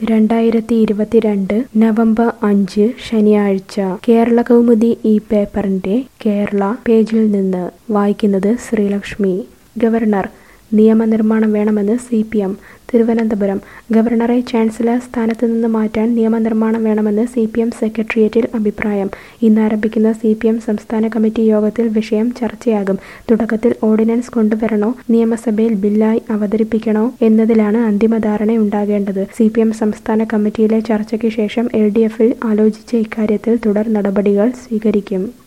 രണ്ടായിരത്തി ഇരുപത്തിരണ്ട് നവംബർ അഞ്ച് ശനിയാഴ്ച കേരള കൗമുദി ഈ പേപ്പറിന്റെ കേരള പേജിൽ നിന്ന് വായിക്കുന്നത് ശ്രീലക്ഷ്മി ഗവർണർ നിയമനിർമ്മാണം വേണമെന്ന് സി പി എം തിരുവനന്തപുരം ഗവർണറെ ചാൻസലർ സ്ഥാനത്ത് നിന്ന് മാറ്റാൻ നിയമനിർമ്മാണം വേണമെന്ന് സി പി എം സെക്രട്ടേറിയറ്റിൽ അഭിപ്രായം ഇന്നാരംഭിക്കുന്ന സി പി എം സംസ്ഥാന കമ്മിറ്റി യോഗത്തിൽ വിഷയം ചർച്ചയാകും തുടക്കത്തിൽ ഓർഡിനൻസ് കൊണ്ടുവരണോ നിയമസഭയിൽ ബില്ലായി അവതരിപ്പിക്കണോ എന്നതിലാണ് അന്തിമ ധാരണയുണ്ടാകേണ്ടത് സി പി എം സംസ്ഥാന കമ്മിറ്റിയിലെ ചർച്ചയ്ക്ക് ശേഷം എൽ ഡി എഫിൽ ആലോചിച്ച് ഇക്കാര്യത്തിൽ തുടർ നടപടികൾ സ്വീകരിക്കും